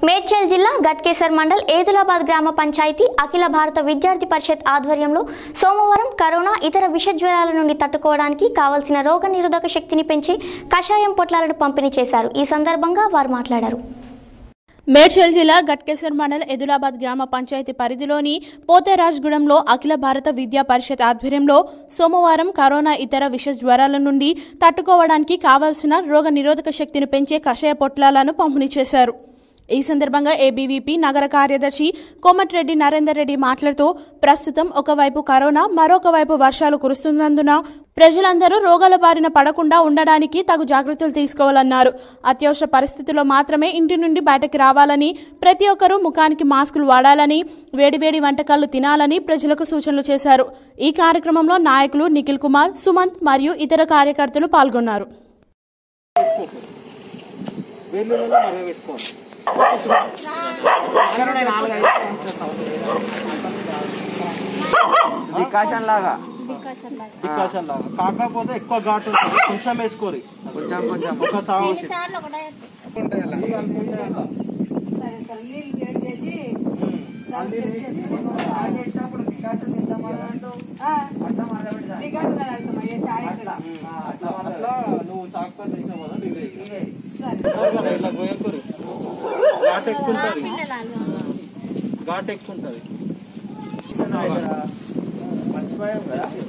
మేడ్చల్ జిల్లా గట్కేసర్ మండల్ ఏదులాబాద్ గ్రామ పంచాయతీ అఖిల భారత విద్యార్థి పరిషత్ ఆధ్వర్యంలో సోమవారం కరోనా ఇతర విష జ్వరాల నుండి తట్టుకోవడానికి కావలసిన రోగ నిరోధక శక్తిని పెంచి కషాయం పొట్లాలను పంపిణీ చేశారు ఈ సందర్భంగా వారు మాట్లాడారు మేడ్చల్ జిల్లా గట్కేసర్ మండల్ ఎదులాబాద్ గ్రామ పంచాయతీ పరిధిలోని పోతేరాజ్గూడెంలో అఖిల భారత విద్యా పరిషత్ ఆధ్వర్యంలో సోమవారం కరోనా ఇతర విష జ్వరాల నుండి తట్టుకోవడానికి కావాల్సిన రోగ నిరోధక శక్తిని పెంచే కషాయ పొట్లాలను పంపిణీ చేశారు ఈ సందర్భంగా ఏబీవీపీ నగర కార్యదర్శి కోమటిరెడ్డి నరేందర్ రెడ్డి మాట్లాడుతూ ప్రస్తుతం ఒకవైపు కరోనా మరొక వైపు వర్షాలు కురుస్తున్నందున ప్రజలందరూ రోగాల బారిన పడకుండా ఉండడానికి తగు జాగ్రత్తలు తీసుకోవాలన్నారు అత్యవసర పరిస్థితుల్లో మాత్రమే ఇంటి నుండి బయటకు రావాలని ప్రతి ఒక్కరూ ముఖానికి మాస్కులు వాడాలని వేడివేడి వంటకాలు తినాలని ప్రజలకు సూచనలు చేశారు ఈ కార్యక్రమంలో నాయకులు నిఖిల్ కుమార్ సుమంత్ మరియు ఇతర కార్యకర్తలు పాల్గొన్నారు వేర్లలో మరవ వేసుకోవాలి డికాషన్ లాగా డికాషన్ లాగా కాకపోతే ఎక్కువ ఘాటు ఉంటుంది కొంచెం వేసుకోరి కొంచెం కొంచెం ఒక సాగు అట్లా నువ్వు సాగుతా చేసిన కదా డిగ్రీ ఇట్లా గోయకూరి ఘాట్ ఎక్కువ ఉంటుంది ఘాట్ ఎక్కువ ఉంటుంది మర్చిపోయాం కదా